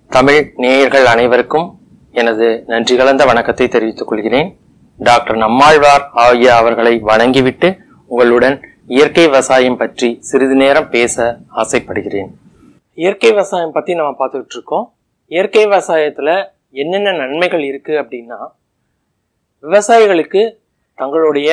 தமிழ் நேயர்கள் அனைவருக்கும் எனது நன்றி கலந்த வணக்கத்தை தெரிவித்துக் கொள்கிறேன் டாக்டர் நம்மாழ்வார் ஆகிய அவர்களை வணங்கிவிட்டு உங்களுடன் இயற்கை விவசாயம் பற்றி சிறிது நேரம் பேச ஆசைப்படுகிறேன் இயற்கை விவசாயம் பத்தி நம்ம பார்த்துக்கிட்டு இருக்கோம் இயற்கை விவசாயத்துல என்னென்ன நன்மைகள் இருக்கு அப்படின்னா விவசாயிகளுக்கு தங்களுடைய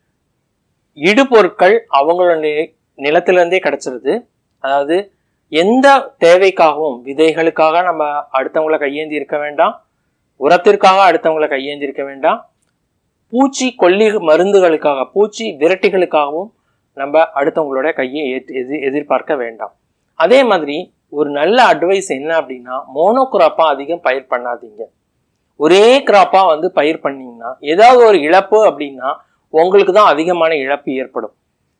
இடுபொருட்கள் அவங்களுடைய நிலத்திலிருந்தே கிடைச்சிருது அதாவது எந்த தேவைக்காகவும் விதைகளுக்காக நம்ம அடுத்தவங்களை கையேந்தி இருக்க வேண்டாம் உரத்திற்காக அடுத்தவங்களை கையேந்தி இருக்க வேண்டாம் பூச்சி கொல்லி மருந்துகளுக்காக பூச்சி விரட்டிகளுக்காகவும் நம்ம அடுத்தவங்களோட கையை ஏற்று- எதிர் எதிர்பார்க்க வேண்டாம் அதே மாதிரி ஒரு நல்ல அட்வைஸ் என்ன அப்படின்னா மோனோக்ராப்பா அதிகம் பயிர் பண்ணாதீங்க ஒரே கிராப்பா வந்து பயிர் பண்ணீங்கன்னா ஏதாவது ஒரு இழப்பு அப்படின்னா உங்களுக்கு தான் அதிகமான இழப்பு ஏற்படும்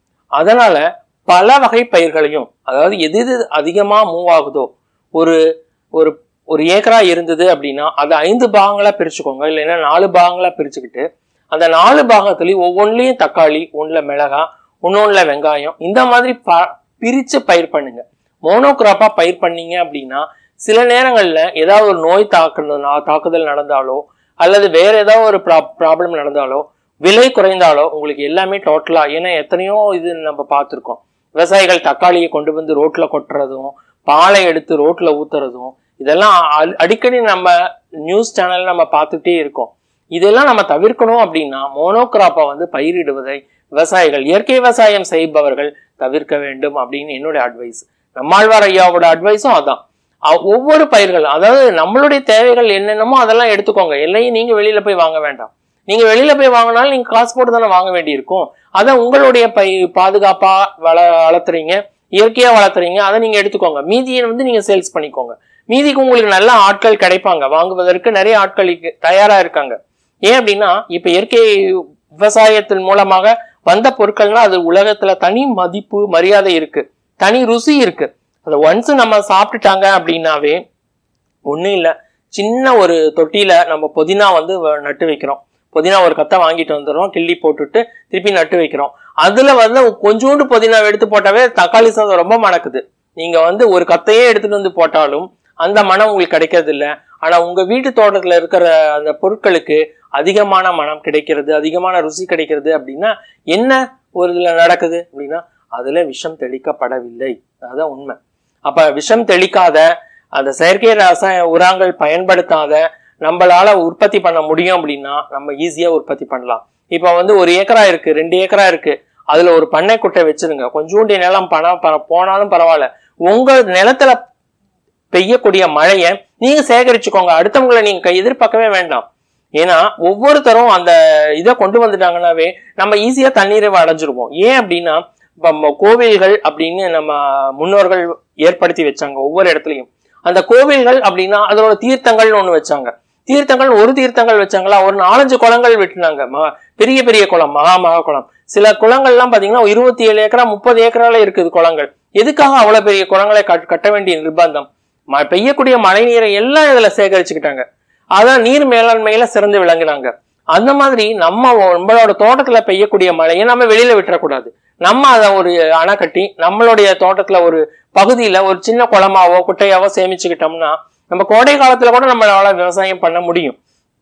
அதனால பல வகை பயிர்களையும் அதாவது எது எது அதிகமா மூவ் ஆகுதோ ஒரு ஒரு ஒரு ஏக்கரா இருந்தது அப்படின்னா அதை ஐந்து பாகங்களா பிரிச்சுக்கோங்க இல்லைன்னா நாலு பாகங்களா பிரிச்சுக்கிட்டு அந்த நாலு பாகத்துலயும் ஒவ்வொன்றுலயும் தக்காளி ஒண்ணுல மிளகா ஒன்னொன்னுல வெங்காயம் இந்த மாதிரி ப பிரிச்சு பயிர் பண்ணுங்க மோனோகிராப்பா பயிர் பண்ணீங்க அப்படின்னா சில நேரங்கள்ல ஏதாவது ஒரு நோய் தாக்குன தாக்குதல் நடந்தாலோ அல்லது வேற ஏதாவது ஒரு ப்ராப்ளம் நடந்தாலோ விலை குறைந்தாலோ உங்களுக்கு எல்லாமே டோட்டலா ஏன்னா எத்தனையோ இது நம்ம பார்த்துருக்கோம் விவசாயிகள் தக்காளியை கொண்டு வந்து ரோட்ல கொட்டுறதும் பாலை எடுத்து ரோட்ல ஊத்துறதும் இதெல்லாம் அ- அடிக்கடி நம்ம நியூஸ் சேனல் நம்ம பார்த்துட்டே இருக்கோம் இதெல்லாம் நம்ம தவிர்க்கணும் அப்படின்னா மோனோகிராப்பா வந்து பயிரிடுவதை விவசாயிகள் இயற்கை விவசாயம் செய்பவர்கள் தவிர்க்க வேண்டும் அப்படின்னு என்னுடைய அட்வைஸ் நம்மாழ்வார் ஐயாவோட அட்வைஸும் அதான் அ- ஒவ்வொரு பயிர்கள் அதாவது நம்மளுடைய தேவைகள் என்னென்னமோ அதெல்லாம் எடுத்துக்கோங்க எல்லையும் நீங்க வெளியில போய் வாங்க வேண்டாம் நீங்க வெளியில போய் வாங்கினாலும் நீங்க காசு போட்டு தானே வாங்க வேண்டியிருக்கும் அதை உங்களுடைய பை பாதுகாப்பா வள வளர்த்துறீங்க இயற்கையா வளர்த்துறீங்க அதை நீங்க எடுத்துக்கோங்க மீதியை வந்து நீங்க சேல்ஸ் பண்ணிக்கோங்க மீதிக்கு உங்களுக்கு நல்ல ஆட்கள் கிடைப்பாங்க வாங்குவதற்கு நிறைய ஆட்கள் இக்கு தயாரா இருக்காங்க ஏன் அப்படின்னா இப்ப இயற்கை விவசாயத்தின் மூலமாக வந்த பொருட்கள்னா அது உலகத்துல தனி மதிப்பு மரியாதை இருக்கு தனி ருசி இருக்கு அதை ஒன்ஸ் நம்ம சாப்பிட்டுட்டாங்க அப்படின்னாவே ஒண்ணும் இல்ல சின்ன ஒரு தொட்டியில நம்ம புதினா வந்து வ- நட்டு வைக்கிறோம் புதினா ஒரு கத்தை வாங்கிட்டு வந்துடுறோம் கிள்ளி போட்டுட்டு திருப்பி நட்டு வைக்கிறோம் அதுல வந்து கொஞ்சோண்டு புதினா எடுத்து போட்டாவே தக்காளி சாதம் ரொம்ப மணக்குது நீங்க வந்து ஒரு கத்தையே எடுத்துட்டு வந்து போட்டாலும் அந்த மனம் உங்களுக்கு கிடைக்கிறது இல்ல ஆனா உங்க வீட்டு தோட்டத்துல இருக்கிற அந்த பொருட்களுக்கு அதிகமான மனம் கிடைக்கிறது அதிகமான ருசி கிடைக்கிறது அப்படின்னா என்ன ஒரு இதுல நடக்குது அப்படின்னா அதுல விஷம் தெளிக்கப்படவில்லை அதுதான் உண்மை அப்ப விஷம் தெளிக்காத அந்த செயற்கை ரசாய உரங்கள் பயன்படுத்தாத நம்மளால உற்பத்தி பண்ண முடியும் அப்படின்னா நம்ம ஈஸியா உற்பத்தி பண்ணலாம் இப்ப வந்து ஒரு ஏக்கரா இருக்கு ரெண்டு ஏக்கரா இருக்கு அதுல ஒரு பண்ணை குட்டை வச்சிருங்க கொஞ்சோண்டு நிலம் பணம் ப- போனாலும் பரவாயில்ல உங்க நிலத்துல பெய்யக்கூடிய மழையை நீங்க சேகரிச்சுக்கோங்க அடுத்தவங்களை நீங்க கை- எதிர்பார்க்கவே வேண்டாம் ஏன்னா ஒவ்வொருத்தரும் அந்த இதை கொண்டு வந்துட்டாங்கன்னாவே நம்ம ஈஸியா தண்ணீரை அடைஞ்சிருவோம் ஏன் அப்படின்னா இப்ப நம்ம கோவில்கள் அப்படின்னு நம்ம முன்னோர்கள் ஏற்படுத்தி வச்சாங்க ஒவ்வொரு இடத்துலயும் அந்த கோவில்கள் அப்படின்னா அதோட தீர்த்தங்கள்னு ஒண்ணு வச்சாங்க தீர்த்தங்கள் ஒரு தீர்த்தங்கள் வச்சாங்களா ஒரு நாலஞ்சு குளங்கள் வெட்டினாங்க மகா பெரிய பெரிய குளம் மகா மகா குளம் சில குளங்கள்லாம் பாத்தீங்கன்னா இருபத்தி ஏழு ஏக்கரா முப்பது ஏக்கரால இருக்குது குளங்கள் எதுக்காக அவ்வளவு பெரிய குளங்களை கட்- கட்ட வேண்டிய நிர்பந்தம் ம- பெய்யக்கூடிய மழை நீரை எல்லாம் இதுல சேகரிச்சுக்கிட்டாங்க அதான் நீர் மேலாண்மையில சிறந்து விளங்குனாங்க அந்த மாதிரி நம்ம நம்மளோட தோட்டத்துல பெய்யக்கூடிய மழையை நம்ம வெளியில விட்டுறக்கூடாது நம்ம அதை ஒரு அணை கட்டி நம்மளுடைய தோட்டத்துல ஒரு பகுதியில ஒரு சின்ன குளமாவோ குட்டையாவோ சேமிச்சுக்கிட்டோம்னா நம்ம கோடை காலத்துல கூட நம்மளால விவசாயம் பண்ண முடியும்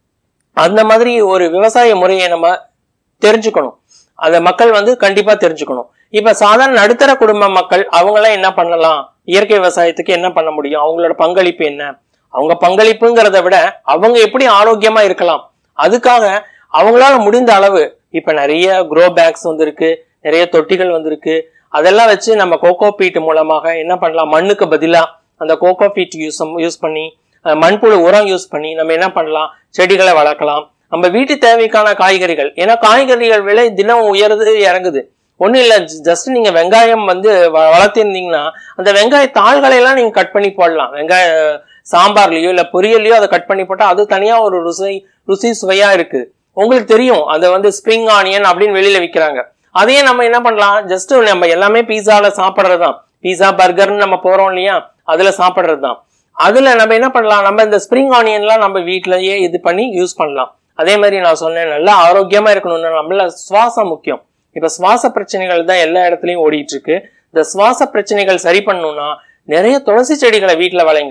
அந்த மாதிரி ஒரு விவசாய முறையை நம்ம தெரிஞ்சுக்கணும் அத மக்கள் வந்து கண்டிப்பா தெரிஞ்சுக்கணும் இப்ப சாதாரண நடுத்தர குடும்ப மக்கள் அவங்க எல்லாம் என்ன பண்ணலாம் இயற்கை விவசாயத்துக்கு என்ன பண்ண முடியும் அவங்களோட பங்களிப்பு என்ன அவங்க பங்களிப்புங்கிறத விட அவங்க எப்படி ஆரோக்கியமா இருக்கலாம் அதுக்காக அவங்களால முடிந்த அளவு இப்ப நிறைய க்ரோ பேக்ஸ் வந்திருக்கு நிறைய தொட்டிகள் வந்திருக்கு அதெல்லாம் வச்சு நம்ம கோகோ பீட் மூலமாக என்ன பண்ணலாம் மண்ணுக்கு பதிலா அந்த கோகோ பீட் யூஸ் யூஸ் பண்ணி அஹ், மண்புழு உரம் யூஸ் பண்ணி நம்ம என்ன பண்ணலாம் செடிகளை வளர்க்கலாம் நம்ம வீட்டு தேவைக்கான காய்கறிகள் ஏன்னா காய்கறிகள் விலை தினம் உயருது இறங்குது ஒண்ணும் இல்ல ஜஸ்ட் நீங்க வெங்காயம் வந்து வ- வளர்த்திருந்தீங்கன்னா அந்த வெங்காய தாள்களை எல்லாம் நீங்க கட் பண்ணி போடலாம் வெங்காய சாம்பார்லயோ இல்ல பொரியல்லையோ அதை கட் பண்ணி போட்டா அது தனியா ஒரு ருசி ருசி சுவையா இருக்கு உங்களுக்கு தெரியும் அதை வந்து ஸ்ப்ரிங் ஆனியன் அப்படின்னு வெளியில விக்கிறாங்க அதையே நம்ம என்ன பண்ணலாம் ஜஸ்ட் நம்ம எல்லாமே பீஸால சாப்பிடுறதுதான் பீஸா பர்கர்னு நம்ம போறோம் இல்லையா அதுல சாப்பிடுறதுதான் அதுல நம்ம என்ன பண்ணலாம் நம்ம இந்த ஸ்ப்ரிங் ஆனியன்லாம் நம்ம வீட்லயே இது பண்ணி யூஸ் பண்ணலாம் அதே மாதிரி நான் சொன்னேன் நல்லா ஆரோக்கியமா இருக்கணும்னா நம்மள சுவாசம் முக்கியம் இப்ப சுவாச பிரச்சனைகள் தான் எல்லா இடத்துலயும் ஓடிட்டு இருக்கு இந்த சுவாச பிரச்சனைகள் சரி பண்ணணும்னா நிறைய துளசி செடிகளை வீட்டுல வளைங்க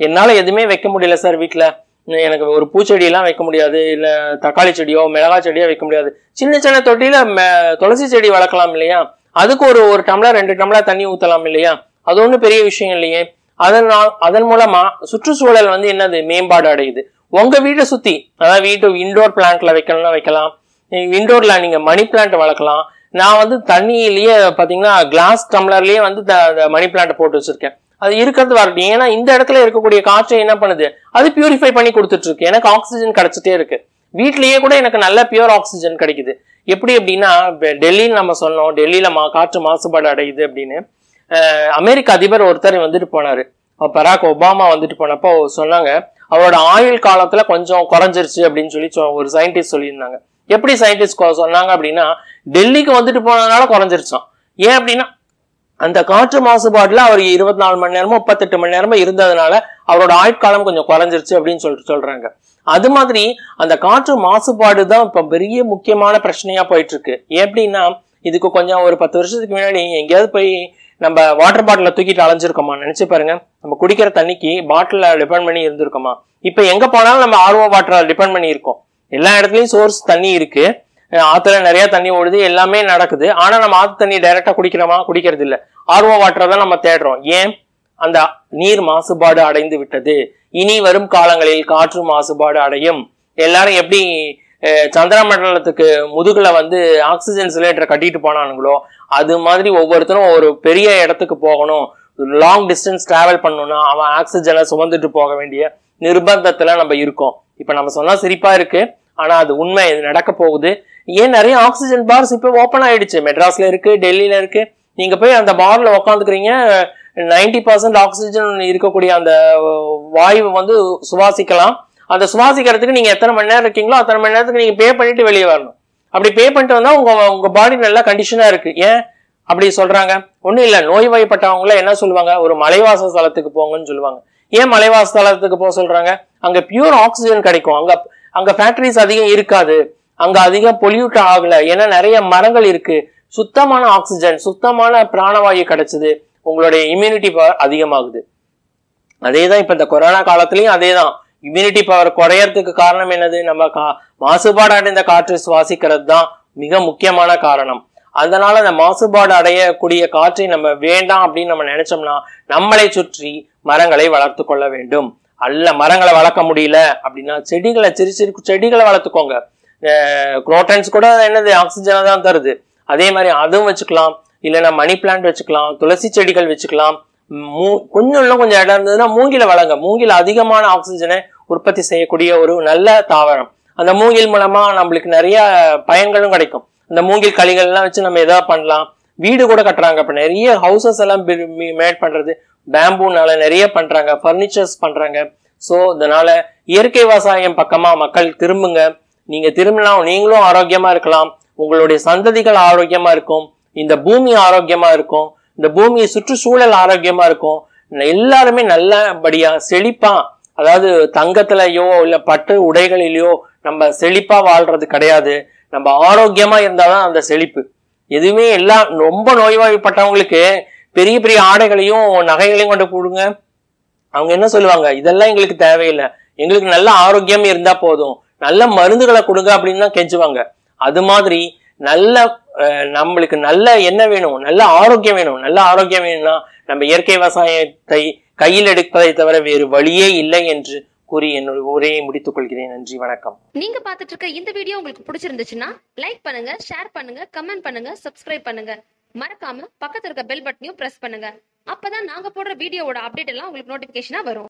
என்னால எதுவுமே வைக்க முடியல சார் வீட்ல எனக்கு ஒரு பூச்செடி எல்லாம் வைக்க முடியாது இல்ல தக்காளி செடியோ மிளகாய் செடியோ வைக்க முடியாது சின்ன சின்ன தொட்டியில ம- துளசி செடி வளர்க்கலாம் இல்லையா அதுக்கு ஒரு ஒரு டம்ளர் ரெண்டு டம்ளர் தண்ணி ஊத்தலாம் இல்லையா அது ஒண்ணும் பெரிய விஷயம் இல்லையே அதனால் அதன் மூலமா சுற்றுச்சூழல் வந்து என்னது மேம்பாடு அடையுது உங்க வீட்டை சுத்தி அதாவது வீட்டு இன்டோர் பிளான்ட்ல வைக்கணும்னா வைக்கலாம் இன்டோர்ல நீங்க மணி பிளான்ட் வளர்க்கலாம் நான் வந்து தண்ணியிலேயே பாத்தீங்கன்னா கிளாஸ் டம்ளர்லயே வந்து மணி பிளான்ட் போட்டு வச்சிருக்கேன் அது இருக்கிறது வரட்டும் ஏன்னா இந்த இடத்துல இருக்கக்கூடிய காற்றை என்ன பண்ணுது அது பியூரிஃபை பண்ணி கொடுத்துட்டு இருக்கு எனக்கு ஆக்சிஜன் கிடைச்சிட்டே இருக்கு வீட்லயே கூட எனக்கு நல்ல பியூர் ஆக்சிஜன் கிடைக்குது எப்படி அப்படின்னா இப்ப டெல்லின்னு நம்ம சொன்னோம் டெல்லியில மா காற்று மாசுபாடு அடையுது அப்படின்னு அஹ் அமெரிக்க அதிபர் ஒருத்தர் வந்துட்டு போனாரு அப்ப பராக் ஒபாமா வந்துட்டு போனப்போ சொன்னாங்க அவரோட ஆயுள் காலத்துல கொஞ்சம் குறைஞ்சிருச்சு அப்படின்னு சொல்லி சொ- ஒரு சயின்டிஸ்ட் சொல்லியிருந்தாங்க எப்படி சயின்டிஸ்ட் சொன்னாங்க அப்படின்னா டெல்லிக்கு வந்துட்டு போனதுனால குறைஞ்சிருச்சான் ஏன் அப்படின்னா அந்த காற்று மாசுபாடுல அவர் இருபத்தி நாலு மணி நேரமோ முப்பத்தெட்டு மணி நேரமோ இருந்ததுனால அவரோட ஆயுட்காலம் கொஞ்சம் குறைஞ்சிருச்சு அப்படின்னு சொல்லிட்டு சொல்றாங்க அது மாதிரி அந்த காற்று மாசுபாடு தான் இப்ப பெரிய முக்கியமான பிரச்சனையா போயிட்டு இருக்கு எப்படின்னா இதுக்கு கொஞ்சம் ஒரு பத்து வருஷத்துக்கு முன்னாடி எங்கேயாவது போய் நம்ம வாட்டர் பாட்டில தூக்கிட்டு அலைஞ்சிருக்கோமா நினைச்சு பாருங்க நம்ம குடிக்கிற தண்ணிக்கு பாட்டில டிபெண்ட் பண்ணி இருந்திருக்கோமா இப்ப எங்க போனாலும் நம்ம ஆர்வ வாட்டரை டிபெண்ட் பண்ணி இருக்கோம் எல்லா இடத்துலயும் சோர்ஸ் தண்ணி இருக்கு அஹ் ஆத்துல நிறைய தண்ணி ஓடுது எல்லாமே நடக்குது ஆனா நம்ம ஆத்து தண்ணி டைரக்டா குடிக்கிறோமா குடிக்கிறது இல்ல ஆர்வ வாட்டரை தான் நம்ம தேடுறோம் ஏன் அந்த நீர் மாசுபாடு அடைந்து விட்டது இனி வரும் காலங்களில் காற்று மாசுபாடு அடையும் எல்லாரும் எப்படி அஹ், சந்திர மண்டலத்துக்கு முதுகுல வந்து ஆக்சிஜன் சிலிண்டரை கட்டிட்டு போனானுங்களோ அது மாதிரி ஒவ்வொருத்தரும் ஒரு பெரிய இடத்துக்கு போகணும் லாங் டிஸ்டன்ஸ் டிராவல் பண்ணணும்னா அவன் ஆக்சிஜனை சுமந்துட்டு போக வேண்டிய நிர்பந்தத்துல நம்ம இருக்கோம் இப்ப நம்ம சொன்னா சிரிப்பா இருக்கு ஆனா அது உண்மை இது நடக்க போகுது ஏன் நிறைய ஆக்சிஜன் பார்ஸ் இப்ப ஓப்பன் ஆயிடுச்சு மெட்ராஸ்ல இருக்கு டெல்லியில இருக்கு நீங்க போய் அந்த பார்ல உக்காந்துக்கிறீங்க நைன்டி பர்சன்ட் ஆக்சிஜன் இருக்கக்கூடிய அந்த வாயு வந்து சுவாசிக்கலாம் அந்த சுவாசிக்கிறதுக்கு நீங்க எத்தனை மணி நேரம் இருக்கீங்களோ அத்தனை மணி நேரத்துக்கு நீங்க பே பண்ணிட்டு வெளியே வரணும் அப்படி பே பண்ணிட்டு வந்தா உங்க உங்க பாடி நல்ல கண்டிஷனா இருக்கு ஏன் அப்படி சொல்றாங்க ஒண்ணும் இல்ல நோய்வாய்ப்பட்டவங்கள என்ன சொல்லுவாங்க ஒரு மலைவாச ஸ்தலத்துக்கு போங்கன்னு சொல்லுவாங்க ஏன் மலைவாச ஸ்தலத்துக்கு போக சொல்றாங்க அங்க பியூர் ஆக்சிஜன் கிடைக்கும் அங்க அங்க ஃபேக்டரிஸ் அதிகம் இருக்காது அங்க அதிகம் பொல்யூட் ஆகல ஏன்னா நிறைய மரங்கள் இருக்கு சுத்தமான ஆக்சிஜன் சுத்தமான பிராணவாயு கிடைச்சது உங்களுடைய இம்யூனிட்டி பவர் அதிகமாகுது அதேதான் இப்ப இந்த கொரோனா காலத்துலயும் அதேதான் இம்யூனிட்டி பவர் குறையறதுக்கு காரணம் என்னது நம்ம கா மாசுபாடு அடைந்த காற்று சுவாசிக்கிறது தான் மிக முக்கியமான காரணம் அதனால அந்த மாசுபாடு அடையக்கூடிய காற்றை நம்ம வேண்டாம் அப்படின்னு நம்ம நினைச்சோம்னா நம்மளை சுற்றி மரங்களை வளர்த்து கொள்ள வேண்டும் அல்ல மரங்களை வளர்க்க முடியல அப்படின்னா செடிகளை சிறு சிறு செடிகளை வளர்த்துக்கோங்க குரோட்டன்ஸ் கூட என்னது ஆக்சிஜனை தான் தருது அதே மாதிரி அதுவும் வச்சுக்கலாம் இல்லைன்னா மணி பிளான்ட் வச்சுக்கலாம் துளசி செடிகள் வச்சுக்கலாம் மூ கொஞ்சம் இன்னும் கொஞ்சம் இடம் இருந்ததுன்னா மூங்கில வளங்க மூங்கில் அதிகமான ஆக்சிஜனை உற்பத்தி செய்யக்கூடிய ஒரு நல்ல தாவரம் அந்த மூங்கில் மூலமா நம்மளுக்கு நிறைய பயன்களும் கிடைக்கும் அந்த மூங்கில் களிகள் எல்லாம் வச்சு நம்ம எதாவது பண்ணலாம் வீடு கூட கட்டுறாங்க இப்ப நிறைய ஹவுசஸ் எல்லாம் மேட் பண்றது பேம்பூனால நிறைய பண்றாங்க ஃபர்னிச்சர்ஸ் பண்றாங்க சோ இதனால இயற்கை விவசாயம் பக்கமா மக்கள் திரும்புங்க நீங்க திரும்பினா நீங்களும் ஆரோக்கியமா இருக்கலாம் உங்களுடைய சந்ததிகள் ஆரோக்கியமா இருக்கும் இந்த பூமி ஆரோக்கியமா இருக்கும் இந்த பூமி சுற்றுச்சூழல் ஆரோக்கியமா இருக்கும் எல்லாருமே நல்லபடியா செழிப்பா அதாவது தங்கத்திலயோ இல்ல பட்டு உடைகளிலேயோ நம்ம செழிப்பா வாழ்றது கிடையாது நம்ம ஆரோக்கியமா இருந்தாதான் அந்த செழிப்பு எதுவுமே எல்லாம் ரொம்ப நோய்வாய்ப்பட்டவங்களுக்கு பெரிய பெரிய ஆடைகளையும் நகைகளையும் கொண்டு கொடுங்க அவங்க என்ன சொல்லுவாங்க இதெல்லாம் எங்களுக்கு தேவையில்லை எங்களுக்கு நல்ல ஆரோக்கியம் இருந்தா போதும் நல்ல மருந்துகளை கொடுங்க அப்படின்னு தான் கெஞ்சுவாங்க அது மாதிரி நல்ல அஹ், நம்மளுக்கு நல்ல என்ன வேணும் நல்ல ஆரோக்கியம் வேணும் நல்ல ஆரோக்கியம் வேணும்னா நம்ம இயற்கை விவசாயத்தை கையில் எடுப்பதை தவிர வேறு வழியே இல்லை என்று கூறி என்னுடைய உரையை முடித்துக் கொள்கிறேன் நன்றி வணக்கம் நீங்க பார்த்துட்டு இருக்க இந்த வீடியோ உங்களுக்கு பிடிச்சிருந்துச்சுன்னா லைக் பண்ணுங்க ஷேர் பண்ணுங்க கமெண்ட் பண்ணுங்க சப்ஸ்கிரைப் பண்ணுங்க மறக்காம பக்கத்துல இருக்க பெல் பட்டனையும் பிரஸ் பண்ணுங்க அப்பதான் நாங்க போடுற வீடியோவோட அப்டேட் எல்லாம் உங்களுக்கு நோட்டிபிகேஷனா வரும்